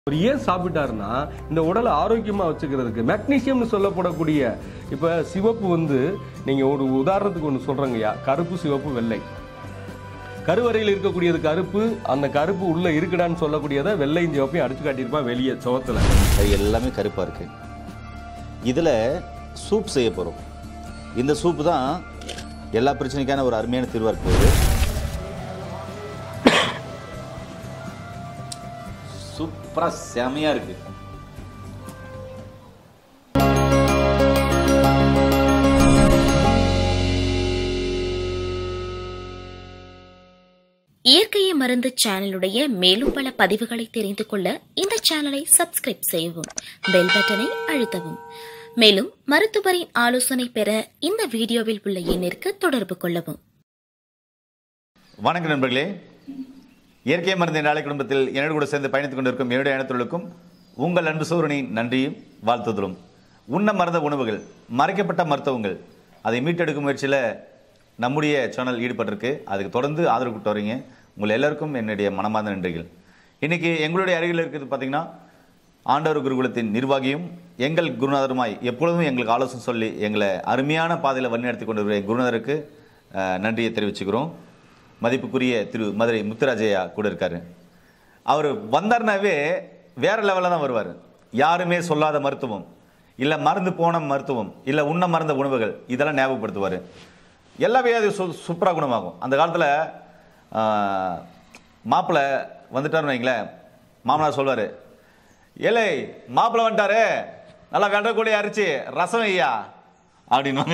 அவர் ஏன் சாப்பிட்டாருன்னா இந்த உடலை ஆரோக்கியமா வச்சுக்கிறதுக்கு மெக்னீசியம்னு சொல்லப்படக்கூடிய இப்ப சிவப்பு வந்து நீங்க ஒரு உதாரணத்துக்கு ஒன்று சொல்றேங்கய்யா கருப்பு சிவப்பு வெள்ளை கருவறையில் இருக்கக்கூடியது கருப்பு அந்த கருப்பு உள்ள இருக்குடான்னு சொல்லக்கூடியதை வெள்ளையும் சிவப்பையும் அடிச்சு காட்டியிருப்பான் வெளியே சுவத்துல கறி எல்லாமே கருப்பாக இருக்கு இதில் சூப் செய்ய போகிறோம் இந்த சூப்பு தான் எல்லா பிரச்சனைக்கான ஒரு அருமையான தீர்வாக இருக்க போகுது சூப்பராக செமையாக இருக்கு இயற்கையை மருந்து சேனலுடைய மேலும் பல பதிவுகளை தெரிந்து கொள்ள இந்த சேனலை சப்ஸ்கிரைப் செய்யவும் பெல் பட்டனை அழுத்தவும் மேலும் மருத்துவரின் ஆலோசனை பெற இந்த வீடியோவில் உள்ள எண்ணிற்கு தொடர்பு கொள்ளவும் வணக்கம் நண்பர்களே இயற்கை மருந்து நாளை குடும்பத்தில் என்னோடு கூட சேர்ந்து பயணித்துக் கொண்டிருக்கும் என்னுடைய இனத்தொழிலுக்கும் உங்கள் அன்பு சூரனின் நன்றியும் வாழ்த்துதலும் உண்ண மறந்த உணவுகள் மறைக்கப்பட்ட மருத்துவங்கள் அதை மீட்டெடுக்கும் முயற்சியில் நம்முடைய சேனல் ஈடுபட்டிருக்கு அதுக்கு தொடர்ந்து ஆதரவு கொடுத்து வரீங்க உங்கள் எல்லாருக்கும் என்னுடைய மனமார்ந்த நன்றிகள் இன்னைக்கு எங்களுடைய அருகில் இருக்கிறது பார்த்தீங்கன்னா ஆண்டவர் குருகுலத்தின் நிர்வாகியும் எங்கள் குருநாதருமாய் எப்பொழுதும் எங்களுக்கு ஆலோசனை சொல்லி எங்களை அருமையான பாதையில் வழிநடத்தி கொண்டு வருகிற குருநாதருக்கு அஹ், நன்றியை தெரிவிச்சுக்கிறோம் மதிப்புக்குரிய திரு மதுரை முத்துராஜையா கூட இருக்காரு அவர் வந்தார்னாவே வேற லெவலில் தான் வருவார் யாருமே சொல்லாத மருத்துவம் இல்லை மறந்து போன மருத்துவம் இல்லை உண்ண மறந்த உணவுகள் இதெல்லாம் ஞாபகப்படுத்துவார் எல்லா வியாதியும் சு சூப்பராக குணமாகும் அந்த காலத்தில் மாப்பிள்ளை வந்துட்டாருன்னு வைங்களேன் மாமனார் சொல்வார் ஏலே மாப்பிள்ளை வந்துட்டாரு நல்லா வெண்டக்கூடி அரிச்சு ரசம் ஐயா அப்படின்வாங்க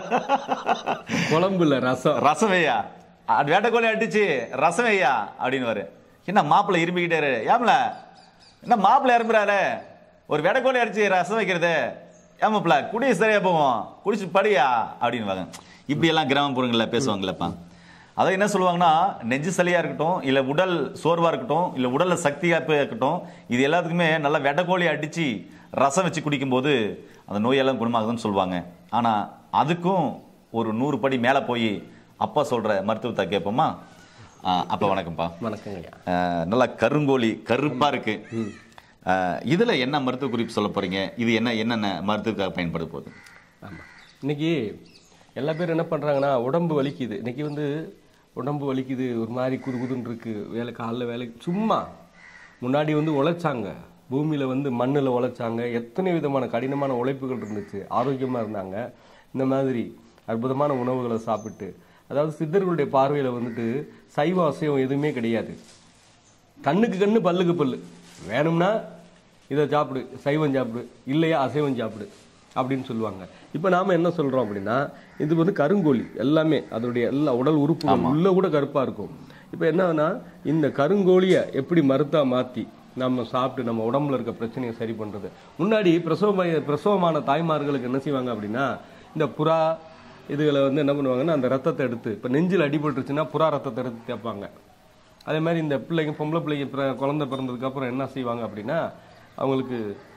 குழம்புல ரசம் ரசம் ஐயா அது வேட்டைக்கோழி அடிச்சு ரசம் ஐயா அப்படின்னு என்ன மாப்பிள்ளை இரும்பிக்கிட்டாரு ஏம்ல என்ன மாப்பிள்ளை இறம்புறாரு ஒரு வெடைக்கோழி அடிச்சு ரசம் வைக்கிறது ஏமாப்பிள்ள குடி சரியா போவோம் குடிச்சு படியா அப்படின்வாங்க இப்படி எல்லாம் கிராமப்புறங்களில் பேசுவாங்களப்பா அதான் என்ன சொல்லுவாங்கன்னா நெஞ்சு சளியா இருக்கட்டும் இல்லை உடல் சோர்வா இருக்கட்டும் இல்லை உடல்ல சக்தியாக இருக்கட்டும் இது எல்லாத்துக்குமே நல்லா வெடைக்கோழி அடிச்சு ரசம் வச்சு குடிக்கும்போது அந்த நோயெல்லாம் குணமாகுதுன்னு சொல்லுவாங்க ஆனா அதுக்கும் ஒரு நூறு படி மேலே போய் அப்பா சொல்ற மருத்துவத்தை கேட்போமா ஆ, அப்பா வணக்கம்ப்பா வணக்கங்கய்யா ஆ, நல்லா கருங்கோழி கருப்பா இருக்கு ஆ, இதுல என்ன மருத்துவ குறிப்பு சொல்ல போறீங்க இது என்ன என்னென்ன மருத்துவத்துக்காக பயன்பட போகுது ஆமாம் இன்னைக்கு எல்லா பேரும் என்ன பண்ணுறாங்கன்னா உடம்பு வலிக்குது இன்னைக்கு வந்து உடம்பு வலிக்குது ஒரு மாதிரி குது குதுன்னு இருக்கு வேலை காலைல வேலை சும்மா முன்னாடி வந்து உழைச்சாங்க பூமியில் வந்து மண்ணில் உழைச்சாங்க எத்தனை விதமான கடினமான உழைப்புகள் இருந்துச்சு ஆரோக்கியமாக இருந்தாங்க இந்த மாதிரி அற்புதமான உணவுகளை சாப்பிட்டு அதாவது சித்தர்களுடைய பார்வையில் வந்துட்டு சைவ அசைவம் எதுவுமே கிடையாது கண்ணுக்கு கண்ணு பல்லுக்கு பல்லு வேணும்னா இதை சாப்பிடு சைவம் சாப்பிடு இல்லையா அசைவம் சாப்பிடு அப்படின்னு சொல்லுவாங்க இப்போ நாம என்ன சொல்றோம் அப்படின்னா இது வந்து கருங்கோழி எல்லாமே அதோடைய எல்லா உடல் உறுப்புகள் உள்ள கூட கருப்பா இருக்கும் இப்போ என்னன்னா இந்த கருங்கோழியை எப்படி மருத்தா மாத்தி நம்ம சாப்பிட்டு நம்ம உடம்புல இருக்க பிரச்சனையை சரி பண்றது முன்னாடி பிரசவ பிரசவமான தாய்மார்களுக்கு என்ன செய்வாங்க அப்படின்னா இந்த புறா இதுகளை வந்து என்ன பண்ணுவாங்கன்னா அந்த ரத்தத்தை எடுத்து இப்போ நெஞ்சில் அடிபட்டுருச்சுன்னா புறா ரத்தத்தை எடுத்து தேய்ப்பாங்க அதே மாதிரி இந்த பிள்ளைங்க பொம்பளை பிள்ளைங்க பிற- குழந்தை பிறந்ததுக்கு அப்புறம் என்ன செய்வாங்க அப்படின்னா அவங்களுக்கு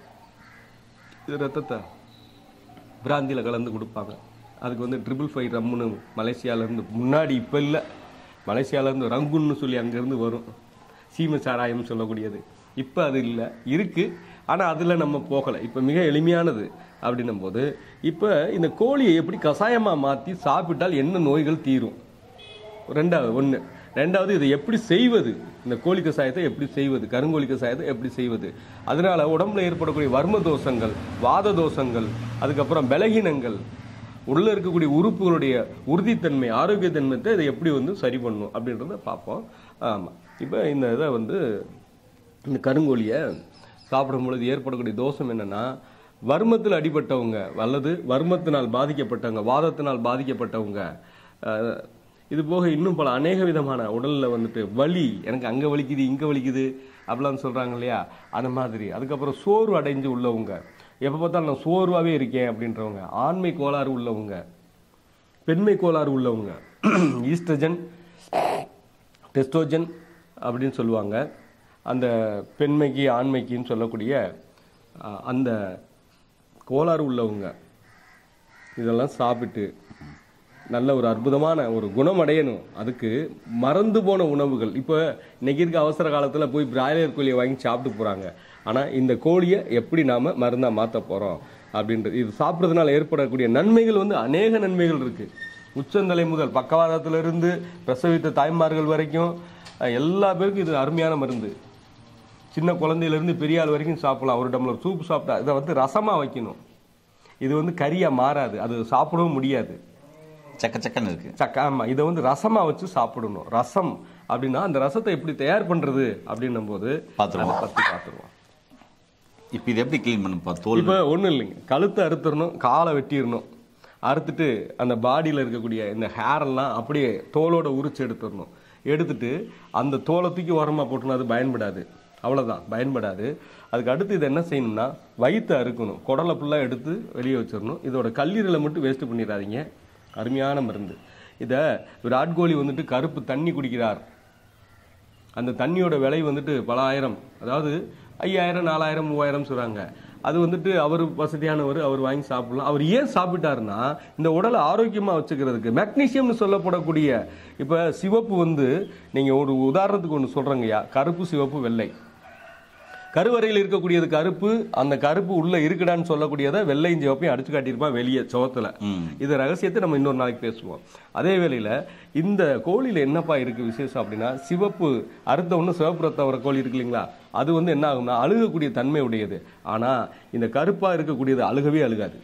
இது ரத்தத்தை பிராந்தியில் கலந்து கொடுப்பாங்க அதுக்கு வந்து ட்ரிபிள் ஃபைவ் ரம்முன்னு மலேசியாவிலேருந்து முன்னாடி இப்போ இல்லை மலேசியாவிலேருந்து ரங்குன்னு சொல்லி அங்கேருந்து வரும் சீம சாராயம் சொல்லக்கூடியது இப்போ அது இல்லை இருக்குது ஆனால் அதில் நம்ம போகலை இப்போ மிக எளிமையானது அப்படின்னும் போது இப்போ இந்த கோழியை எப்படி கஷாயமாக மாற்றி சாப்பிட்டால் என்ன நோய்கள் தீரும் ரெண்டாவது ஒன்று ரெண்டாவது இதை எப்படி செய்வது இந்த கோழி கசாயத்தை எப்படி செய்வது கருங்கோழி கசாயத்தை எப்படி செய்வது அதனால உடம்புல ஏற்படக்கூடிய வர்ம தோஷங்கள் வாத தோஷங்கள் அதுக்கப்புறம் பலகீனங்கள் உள்ள இருக்கக்கூடிய உறுப்புகளுடைய உறுதித்தன்மை ஆரோக்கியத்தன்மைத்தை இதை எப்படி வந்து சரி பண்ணும் அப்படின்றத பார்ப்போம் ஆமாம் இப்போ இந்த இதை வந்து இந்த கருங்கோழியை சாப்பிடும் பொழுது ஏற்படக்கூடிய தோஷம் என்னன்னா வர்மத்தில் அடிபட்டவங்க அல்லது வர்மத்தினால் பாதிக்கப்பட்டவங்க வாதத்தினால் பாதிக்கப்பட்டவங்க அஹ், இது போக இன்னும் பல அநேக விதமான உடல்ல வந்துட்டு வலி எனக்கு அங்க வலிக்குது இங்க வலிக்குது அப்படிலாம் சொல்றாங்க இல்லையா அந்த மாதிரி அதுக்கப்புறம் சோர்வு அடைஞ்சு உள்ளவங்க எப்ப பார்த்தாலும் நான் சோர்வாவே இருக்கேன் அப்படின்றவங்க ஆண்மை கோளாறு உள்ளவங்க பெண்மை கோளாறு உள்ளவங்க ஈஸ்ட்ரஜன் டெஸ்டோஜன் அப்படின்னு சொல்லுவாங்க அந்த பெண்மைக்கு ஆண்மைக்குன்னு சொல்லக்கூடிய அஹ், அந்த கோளாறு உள்ளவங்க இதெல்லாம் சாப்பிட்டு நல்ல ஒரு அற்புதமான ஒரு குணம் அடையணும் அதுக்கு மறந்து போன உணவுகள் இப்போ இன்னைக்கு இருக்க அவசர காலத்தில் போய் பிராய்லர் கோழியை வாங்கி சாப்பிட்டு போகிறாங்க ஆனால் இந்த கோழியை எப்படி நாம் மருந்தாக மாற்ற போகிறோம் அப்படின்றது இது சாப்பிட்றதுனால ஏற்படக்கூடிய நன்மைகள் வந்து அநேக நன்மைகள் இருக்குது உச்சந்தலை முதல் பக்கவாதத்திலிருந்து பிரசவித்த தாய்மார்கள் வரைக்கும் அஹ், எல்லா பேருக்கும் இது அருமையான மருந்து சின்ன குழந்தையிலேருந்து பெரிய ஆள் வரைக்கும் சாப்பிடலாம் ஒரு டம்ளர் சூப் சாப்பிட்டா இதை வந்து ரசமாக வைக்கணும் இது வந்து கறியாக மாறாது அது சாப்பிடவும் முடியாது சக்க சக்கன்னு இருக்கு சக்க ஆமாம் இதை வந்து ரசமாக வச்சு சாப்பிடணும் ரசம் அப்படின்னா அந்த ரசத்தை எப்படி தயார் பண்ணுறது அப்படின்னும் போது பார்த்துருவோம். அதை பற்றி பார்த்துருவோம் இப்போ இது எப்படி க்ளீன் பண்ணுப்பா தோல் இப்போ ஒன்றும் இல்லைங்க கழுத்தை அறுத்துடணும் காலை வெட்டிடணும் அறுத்துட்டு அந்த பாடியில் இருக்கக்கூடிய இந்த hair எல்லாம் அப்படியே தோலோட உரிச்சு எடுத்துடணும் எடுத்துட்டு அந்த தோலை தூக்கி உரமாக போட்டுனா அது பயன்படாது அவ்வளோதான் பயன்படாது அதுக்கு அடுத்து இதை என்ன செய்யணும்னா வயிற்று அறுக்கணும் குடலை ஃபுல்லாக எடுத்து வெளியே வச்சிடணும் இதோட கல்லீரலை மட்டும் வேஸ்ட் பண்ணிடாதீங்க அருமையான மருந்து இதை விராட் கோலி வந்துட்டு கருப்பு தண்ணி குடிக்கிறார் அந்த தண்ணியோட விலை வந்துட்டு பல ஆயிரம் அதாவது ஐயாயிரம் நாலாயிரம் மூவாயிரம் சொல்றாங்க அது வந்துட்டு அவர் வசதியானவர் அவர் வாங்கி சாப்பிடலாம் அவர் ஏன் சாப்பிட்டாருன்னா இந்த உடலை ஆரோக்கியமா வச்சுக்கிறதுக்கு மெக்னீசியம்னு சொல்லப்படக்கூடிய இப்ப சிவப்பு வந்து நீங்க ஒரு உதாரணத்துக்கு ஒன்று சொல்றேங்கய்யா கருப்பு சிவப்பு வெள்ளை கருவறையில் இருக்கக்கூடியது கருப்பு அந்த கருப்பு உள்ள இருக்குடான்னு சொல்லக்கூடியதை வெள்ளையும் சிவப்பையும் அடிச்சு காட்டியிருப்பான் வெளியே சுவத்துல ம். இது ரகசியத்தை நம்ம இன்னொரு நாளைக்கு பேசுவோம் அதே வேளையில இந்த கோழியில என்னப்பா இருக்கு விசேஷம் அப்படின்னா சிவப்பு அறுத்த ஒன்று சிவப்பு ரத்தம் வர கோழி இருக்கு இல்லைங்களா அது வந்து என்ன ஆகும்னா அழுகக்கூடிய தன்மை உடையது ஆனா இந்த கருப்பா இருக்கக்கூடியது அழுகவே அழுகாது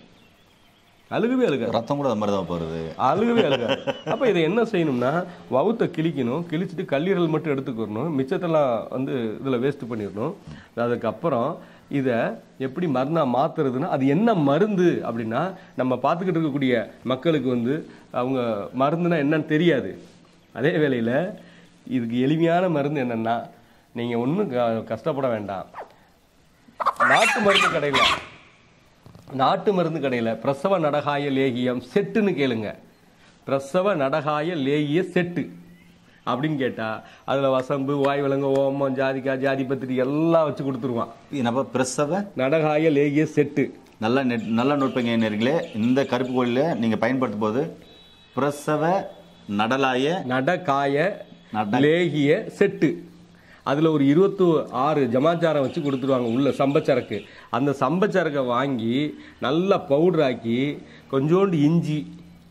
அழுகவே அழுகாது ரத்தம் கூட அது மாதிரி தான் போகிறது அழுகவே அழுகாது அப்ப இதை என்ன செய்யணும்னா வவுத்தை கிழிக்கணும் கிழிச்சிட்டு கல்லீரல் மட்டும் எடுத்துக்கிறணும் மிச்சத்தெல்லாம் வந்து இதுல வேஸ்ட் பண்ணிடணும் அதுக்கப்புறம் இதை எப்படி மருந்தா மாத்துறதுன்னா அது என்ன மருந்து அப்படின்னா நம்ம பார்த்துக்கிட்டு இருக்கக்கூடிய மக்களுக்கு வந்து அவங்க மருந்துனா என்னன்னு தெரியாது அதே வேளையில இதுக்கு எளிமையான மருந்து என்னன்னா நீங்க ஒன்றும் கஷ்டப்பட வேண்டாம் நாட்டு மருந்து கடையில் நாட்டு மருந்து கடையில் பிரசவ நடகாய லேகியம் செட்டுன்னு கேளுங்க பிரசவ நடகாய லேகிய செட்டு அப்படின்னு கேட்டா அதுல வசம்பு வாய் விலங்கு ஓமம் ஜாதிக்காய் ஜாதி பத்திரி எல்லாம் வச்சு கொடுத்துருவான் இது நம்ம பிரசவ நடகாய லேகிய செட்டு நல்ல நெட் நல்ல நுட்பங்க நேர்களே இந்த கருப்பு கோழியில் நீங்கள் பயன்படுத்தும் போது பிரசவ நடலாய நடகாய நட- லேகிய செட்டு அதுல ஒரு இருபத்தி ஆறு ஜமாச்சாரம் வச்சு கொடுத்துருவாங்க உள்ள சம்பச்சரக்கு அந்த சம்பச்சரக்கை வாங்கி நல்லா பவுடர் ஆக்கி கொஞ்சோண்டு இஞ்சி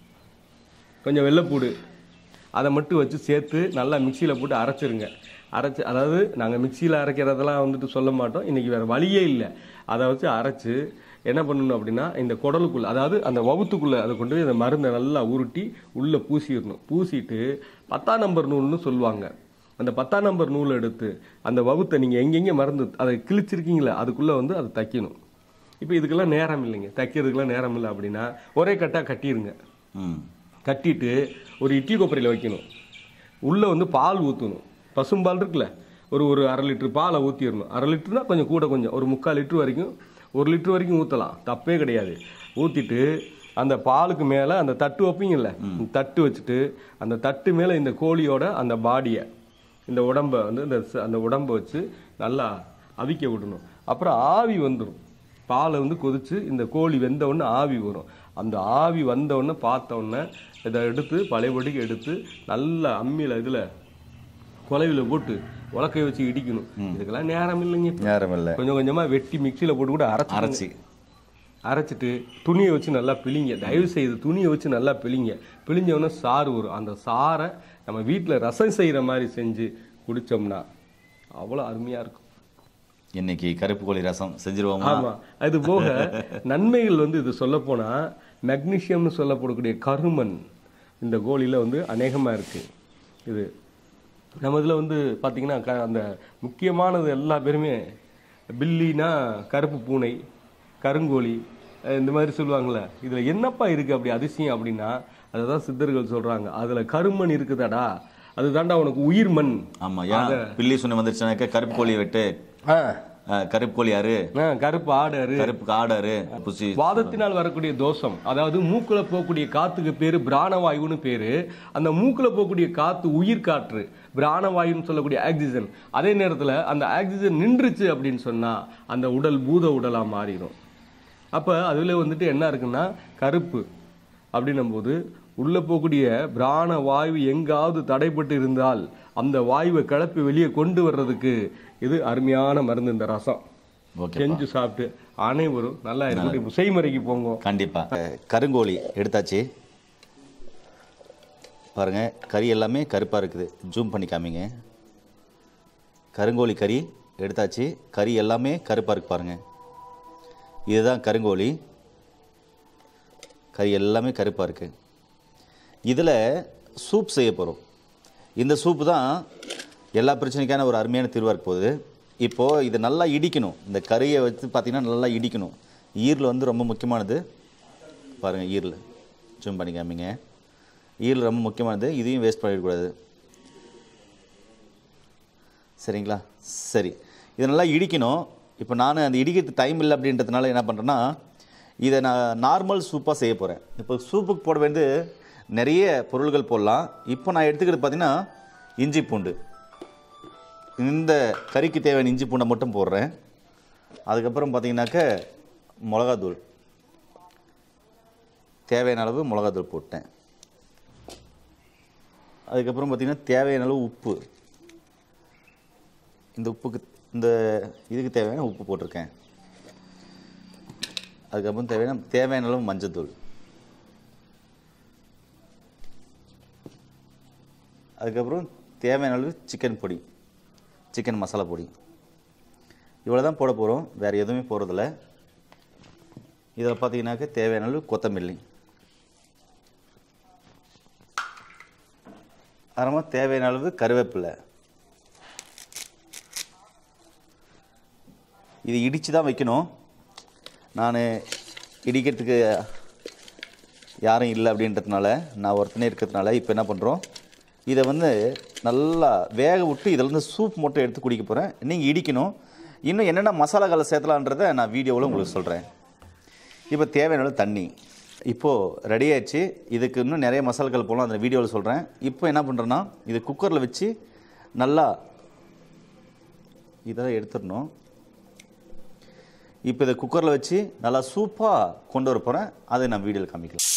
கொஞ்சம் வெள்ளைப்பூடு அதை மட்டும் வச்சு சேர்த்து நல்லா மிக்சியில் போட்டு அரைச்சிருங்க அரைச்சு அதாவது நாங்கள் மிக்சியில் அரைக்கிறதெல்லாம் வந்துட்டு சொல்ல மாட்டோம் இன்னைக்கு வேற வழியே இல்லை அதை வச்சு அரைச்சு என்ன பண்ணணும் அப்படின்னா இந்த குடலுக்குள்ள அதாவது அந்த வவுத்துக்குள்ள அதை கொண்டு போய் அந்த மருந்தை நல்லா உருட்டி உள்ளே பூசிடணும் பூசிட்டு பத்தாம் நம்பர் நூல்னு சொல்லுவாங்க அந்த பத்தாம் நம்பர் நூலை எடுத்து அந்த வவுத்தை நீங்கள் எங்கெங்கே மருந்து அதை கிழிச்சிருக்கீங்களே அதுக்குள்ளே வந்து அதை தைக்கணும் இப்போ இதுக்கெல்லாம் நேரம் இல்லைங்க தைக்கிறதுக்கெல்லாம் நேரம் இல்லை அப்படின்னா ஒரே கட்டாக கட்டிடுங்க ம் கட்டிட்டு ஒரு இட்லி கொப்பரையில் வைக்கணும் உள்ளே வந்து பால் ஊற்றணும் பசும்பால் இருக்குல்ல ஒரு ஒரு அரை லிட்டர் பாலை ஊற்றிடணும் அரை லிட்டர்னா கொஞ்சம் கூட கொஞ்சம் ஒரு முக்கால் லிட்டர் வரைக்கும் ஒரு லிட்டர் வரைக்கும் ஊற்றலாம் தப்பே கிடையாது ஊற்றிட்டு அந்த பாலுக்கு மேலே அந்த தட்டு வைப்பீங்கல்ல தட்டு வச்சுட்டு அந்த தட்டு மேலே இந்த கோழியோட அந்த பாடியை இந்த உடம்பை வந்து இந்த ச- அந்த உடம்பை வச்சு நல்லா அவிக்க விடணும் அப்புறம் ஆவி வந்துடும் பாலை வந்து கொதிச்சு இந்த கோழி வெந்த உடனே ஆவி வரும் அந்த ஆவி வந்த உடனே பார்த்த உடனே இதை எடுத்து பழையபடிக்கு எடுத்து நல்லா அம்மியில் இதில் குலைவில் போட்டு உலக்கை வச்சு இடிக்கணும் இதுக்கெல்லாம் நேரம் இல்லைங்க நேரம் இல்லை கொஞ்சம் கொஞ்சமா வெட்டி மிக்சியில் போட்டு கூட அரைச்சி அரைச்சி அரைச்சிட்டு துணியை வச்சு நல்லா பிழிங்க தயவு செய்து துணியை வச்சு நல்லா பிழிங்க பிழிஞ்ச உடனே சாறு வரும் அந்த சாறை நம்ம வீட்டில் ரசம் செய்கிற மாதிரி செஞ்சு குடிச்சோம்னா அவ்வளோ அருமையாக இருக்கும் இன்னைக்கு கருப்பு கோழி ரசம் செஞ்சிருவோமா ஆமா அது போக நன்மைகள் வந்து இது சொல்ல போனா மெக்னீசியம்னு சொல்லப்படக்கூடிய கருமன் இந்த கோழியில வந்து அநேகமா இருக்கு இது நம்ம இதுல வந்து பாத்தீங்கன்னா க- அந்த முக்கியமானது எல்லா பேருமே பில்லினா கருப்பு பூனை கருங்கோழி அஹ் இந்த மாதிரி சொல்லுவாங்கல்ல இதுல என்னப்பா இருக்கு அப்படி அதிசயம் அப்படின்னா அதுதான் சித்தர்கள் சொல்றாங்க அதுல கருமன் இருக்குதாடா அதுதான்டா உனக்கு உயிர் மண் ஆமா ஏன் பில்லி சுண்ணி வந்துருச்சுனாக்க கருப்பு கோழி வெட்டு ஆ, அஹ், கருப்பு கோழி யாரு ஆ, கருப்பு ஆடு கருப்பு காடாரு புசி வாதத்தினால் வரக்கூடிய தோஷம் அதாவது மூக்குல போகக்கூடிய காத்துக்கு பேரு பிராணவாயுன்னு பேரு அந்த மூக்குல போகக்கூடிய காத்து உயிர் காற்று பிராணவாயுன்னு சொல்லக்கூடிய ஆக்சிஜன் அதே நேரத்துல அந்த ஆக்சிஜன் நின்றுச்சு அப்படின்னு சொன்னா அந்த உடல் பூத உடலா மாறிடும் அப்ப அதுல வந்துட்டு என்ன இருக்குன்னா கருப்பு அப்படின்னும் போது உள்ள போகக்கூடிய பிராண வாயு எங்காவது தடைப்பட்டு இருந்தால் அந்த வாயுவை கிளப்பி வெளியே கொண்டு வர்றதுக்கு இது அருமையான மருந்து இந்த ரசம் ஓகே செஞ்சு சாப்பிட்டு அனைவரும் நல்லா இருக்கக்கூடிய செய்முறைக்கு போங்க கண்டிப்பா அஹ், கருங்கோழி எடுத்தாச்சு பாருங்க கறி எல்லாமே கருப்பா இருக்குது ஜூம் பண்ணி காமிங்க கருங்கோழி கறி எடுத்தாச்சு கறி எல்லாமே கருப்பா இருக்கு பாருங்க இதுதான் கருங்கோழி கறி எல்லாமே கருப்பா இருக்கு இதில் சூப் செய்ய போகிறோம் இந்த சூப்பு தான் எல்லா பிரச்சனைக்கான ஒரு அருமையான தீர்வாக இருக்க போகுது இப்போது இதை நல்லா இடிக்கணும் இந்த கறியை வச்சு பார்த்தீங்கன்னா நல்லா இடிக்கணும் ஈரில் வந்து ரொம்ப முக்கியமானது பாருங்கள் ஈரில் ஜூம் பண்ணி காமிங்க ஈரில் ரொம்ப முக்கியமானது இதையும் வேஸ்ட் பண்ணிடக்கூடாது சரிங்களா சரி இதை நல்லா இடிக்கணும் இப்போ நான் அந்த இடிக்கிறதுக்கு டைம் இல்லை அப்படின்றதுனால என்ன பண்ணுறேன்னா இதை நான் நார்மல் சூப்பாக செய்ய போகிறேன் இப்போ சூப்புக்கு போட வேண்டியது நிறைய பொருள்கள் போடலாம் இப்போ நான் எடுத்துக்கிறது பார்த்தீங்கன்னா இஞ்சி பூண்டு இந்த கறிக்கு தேவையான இஞ்சி பூண்டை மட்டும் போடுறேன் அதுக்கப்புறம் பார்த்தீங்கன்னாக்க மிளகாத்தூள் தேவையான அளவு மிளகாத்தூள் போட்டேன் அதுக்கப்புறம் பார்த்தீங்கன்னா தேவையான அளவு உப்பு இந்த உப்புக்கு இந்த இதுக்கு தேவையான உப்பு போட்டிருக்கேன் அதுக்கப்புறம் தேவையான தேவையான அளவு மஞ்சத்தூள் அதுக்கப்புறம் தேவையான அளவு சிக்கன் பொடி சிக்கன் மசாலா பொடி இவ்வளோ தான் போட போகிறோம் வேறு எதுவுமே போடுறதில்ல இதில் பார்த்தீங்கன்னாக்க தேவையான அளவு கொத்தமல்லி அப்புறமா தேவையான அளவு கருவேப்பிலை இது இடித்து தான் வைக்கணும் நான் இடிக்கிறதுக்கு யாரும் இல்லை அப்படின்றதுனால நான் ஒருத்தனே இருக்கிறதுனால இப்போ என்ன பண்ணுறோம் இதை வந்து நல்லா வேக விட்டு இதில் இருந்து சூப் மட்டும் எடுத்து குடிக்க போகிறேன் நீங்கள் இடிக்கணும் இன்னும் என்னென்ன மசாலாக்களை சேர்த்தலான்றதை நான் வீடியோவில் உங்களுக்கு சொல்கிறேன் இப்போ தேவையான அளவு தண்ணி இப்போது ரெடி ஆயிடுச்சு இதுக்கு இன்னும் நிறைய மசாலாக்கள் போகலாம் அந்த வீடியோவில் சொல்கிறேன் இப்போ என்ன பண்ணுறேன்னா இது குக்கரில் வச்சு நல்லா இதை எடுத்துடணும் இப்போ இதை குக்கரில் வச்சு நல்லா சூப்பாக கொண்டு வர போகிறேன் அதை நான் வீடியோவில் காமிக்கலாம்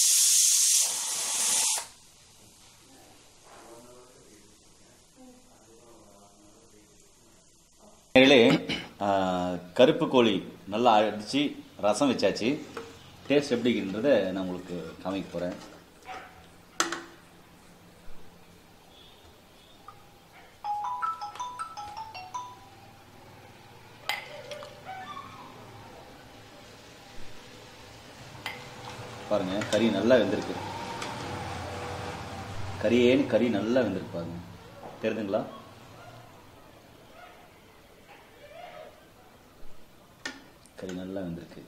நேர்களே கருப்பு கோழி நல்லா அடித்து ரசம் வச்சாச்சு டேஸ்ட் எப்படின்றத நான் உங்களுக்கு காமிக்க போகிறேன் பாருங்க கறி நல்லா வெந்திருக்கு கறியேன்னு கறி நல்லா வெந்திருக்கு பாருங்க தெரியுதுங்களா கறி நல்லா வெந்திருக்கு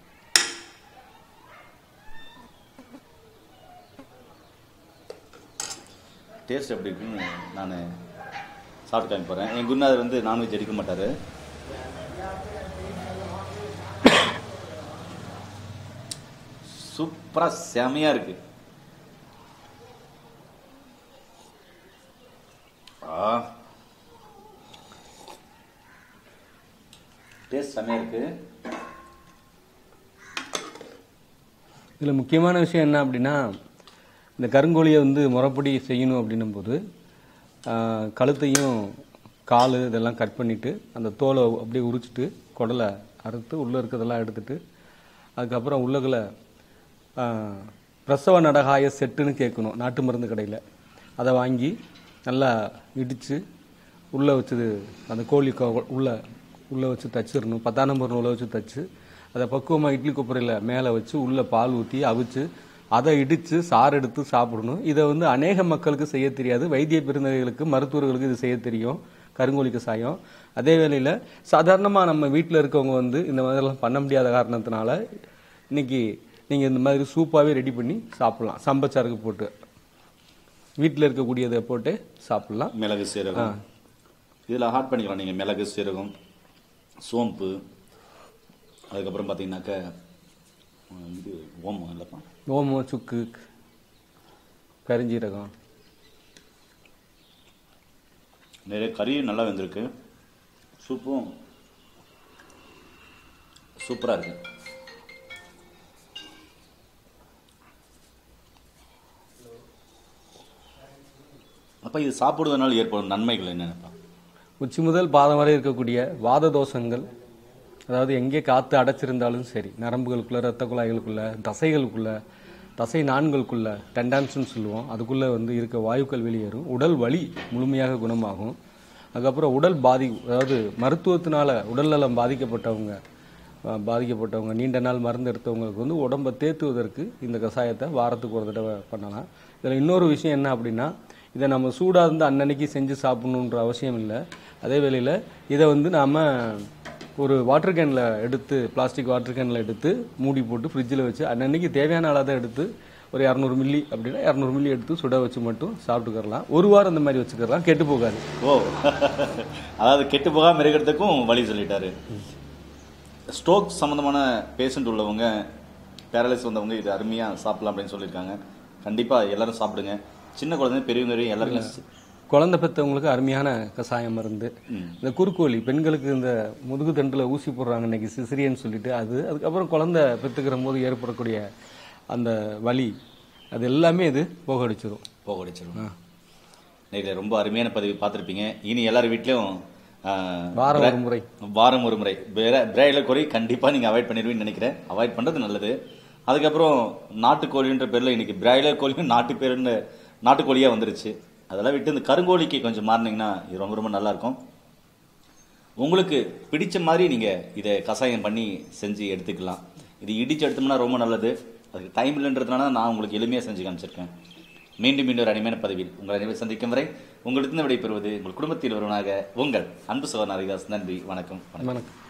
டேஸ்ட் எப்படி இருக்குன்னு நான் சாப்பிட்டு காமி போகிறேன் என் குருநாதர் வந்து நான்வெஜ் எடுக்க மாட்டார் சூப்பராக செமையாக இருக்கு ஆ டேஸ்ட் செமையாக இருக்குது இதில் முக்கியமான விஷயம் என்ன அப்படின்னா இந்த கருங்கோழியை வந்து முறைப்படி செய்யணும் அப்படின்னும் போது ஆஹ், கழுத்தையும் கால் இதெல்லாம் கட் பண்ணிவிட்டு அந்த தோலை அப்படியே உரிச்சிட்டு குடலை அறுத்து உள்ளே இருக்கிறதெல்லாம் எடுத்துட்டு அதுக்கப்புறம் உள்ளுக்குள்ள ஆஹ், பிரசவ நடகாய செட்டுன்னு கேட்கணும் நாட்டு மருந்து கடையில் அதை வாங்கி நல்லா இடித்து உள்ளே வச்சு அந்த கோழி கொ- உள்ள உள்ளே வச்சு தச்சிடணும் பத்தாம் நம்பர் நூலை வச்சு தச்சு அதை பக்குவமாக இட்லி கொப்பரையில் மேலே வச்சு உள்ளே பால் ஊற்றி அவிச்சு அதை இடித்து சாறு எடுத்து சாப்பிடணும் இதை வந்து அநேக மக்களுக்கு செய்ய தெரியாது வைத்திய பெருந்தகைகளுக்கு மருத்துவர்களுக்கு இது செய்ய தெரியும் கருங்கோழி கசாயம் அதே வேளையில் சாதாரணமாக நம்ம வீட்டில் இருக்கவங்க வந்து இந்த மாதிரிலாம் பண்ண முடியாத காரணத்தினால இன்னைக்கு நீங்கள் இந்த மாதிரி சூப்பாகவே ரெடி பண்ணி சாப்பிடலாம் சம்பச்சாருக்கு போட்டு வீட்டில் இருக்கக்கூடியதை போட்டு சாப்பிடலாம் மிளகு சீரகம் இதில் ஹாட் பண்ணிக்கலாம் நீங்கள் மிளகு சீரகம் சோம்பு அதுக்கப்புறம் பார்த்தீங்கன்னாக்க உம், இது ஓமம் இல்லைப்பா ஓமம் சுக்கு கரிஞ்சீரகம் நிறைய கறியும் நல்லா வெந்திருக்கு சூப்பும் சூப்பராக இருக்கு அப்ப இது சாப்பிடுவதனால ஏற்படும் நன்மைகள் என்னென்னப்பா உச்சி முதல் பாதம் வரை இருக்கக்கூடிய வாத தோஷங்கள் அதாவது எங்கே காத்து அடைச்சிருந்தாலும் சரி நரம்புகளுக்குள்ள ரத்த குழாய்களுக்குள்ள தசைகளுக்குள்ள தசை நான்களுக்குள்ள டெண்டான்ஸ்னு சொல்லுவோம் அதுக்குள்ள வந்து இருக்க வாயுக்கள் வெளியேறும் உடல் வலி முழுமையாக குணமாகும் அதுக்கப்புறம் உடல் பாதி அதாவது மருத்துவத்தினால உடல்நலம் பாதிக்கப்பட்டவங்க அஹ், பாதிக்கப்பட்டவங்க நீண்ட நாள் மருந்து எடுத்தவங்களுக்கு வந்து உடம்பை தேத்துவதற்கு இந்த கஷாயத்தை வாரத்துக்கு ஒரு தடவை பண்ணலாம் இதில் இன்னொரு விஷயம் என்ன அப்படின்னா இதை நம்ம சூடாக இருந்து அன்னன்னைக்கு செஞ்சு சாப்பிடணுன்ற அவசியம் இல்லை அதே வேளையில் இதை வந்து நாம் ஒரு வாட்டர் கேனில் எடுத்து பிளாஸ்டிக் வாட்டர் கேனில் எடுத்து மூடி போட்டு ஃப்ரிட்ஜில் வச்சு அன்னன்னைக்கு தேவையான அளவை எடுத்து ஒரு இரநூறு மில்லி அப்படின்னா இரநூறு மில்லி எடுத்து சுட வச்சு மட்டும் சாப்பிட்டுக்கறலாம் ஒரு வாரம் இந்த மாதிரி வச்சுக்கலாம் கெட்டு போகாது ஓ அதாவது கெட்டு போகாம இருக்கிறதுக்கும் வழி சொல்லிட்டாரு ஸ்ட்ரோக் சம்பந்தமான பேஷண்ட் உள்ளவங்க பேரலைஸ் வந்தவங்க இது அருமையா சாப்பிடலாம் அப்படின்னு சொல்லியிருக்காங்க கண்டிப்பா எல்லாரும் சாப்பிடுங்க சின்ன குழந்தை பெரியவங்க வரையும் எல்லாருக்கும் குழந்தை பெற்றவங்களுக்கு அருமையான கஷாயம் மருந்து இந்த குறுக்கோழி பெண்களுக்கு இந்த முதுகு தண்டில் ஊசி போடுறாங்க இன்னைக்கு சிசிரியன்னு சொல்லிட்டு அது அதுக்கப்புறம் குழந்தை பெற்றுக்கிற போது ஏற்படக்கூடிய அந்த வலி அது எல்லாமே இது போகடிச்சிடும் போக அடிச்சிடும் நேரில் ரொம்ப அருமையான பதிவு பார்த்துருப்பீங்க இனி எல்லார் வீட்லயும் ஆஹ், வாரம் ஒரு முறை வாரம் ஒரு முறை பிராய்லர் கோழி கண்டிப்பா நீங்க அவாய்ட் பண்ணிடுவீங்கன்னு நினைக்கிறேன் அவாய்ட் பண்றது நல்லது அதுக்கப்புறம் நாட்டுக்கோழின்ற பேர்ல இன்னைக்கு பிராய்லர் கோழியும் நாட்டு பேருன்னு நாட்டுக்கோழியா வந்துருச்சு அதெல்லாம் விட்டு இந்த கருங்கோழிக்கு கொஞ்சம் மாறினீங்கன்னா இது ரொம்ப ரொம்ப நல்லா இருக்கும் உங்களுக்கு பிடிச்ச மாதிரி நீங்க இதை கஷாயம் பண்ணி செஞ்சு எடுத்துக்கலாம் இது இடிச்சு எடுத்தோம்னா ரொம்ப நல்லது அதுக்கு டைம் இல்லைன்றதுனால நான் உங்களுக்கு எளிமையா செஞ்சு காமிச்சிருக்கேன் மீண்டும் மீண்டும் ஒரு அனிமையான பதிவில் உங்களை அனைவரும் சந்திக்கும் வரை உங்களிடத்திலிருந்து விடைபெறுவது உங்கள் குடும்பத்தில் ஒருவனாக உங்கள் அன்பு சகோதரன் ஹரிதாஸ் நன்றி வணக்கம் வணக்கம் வணக்கம்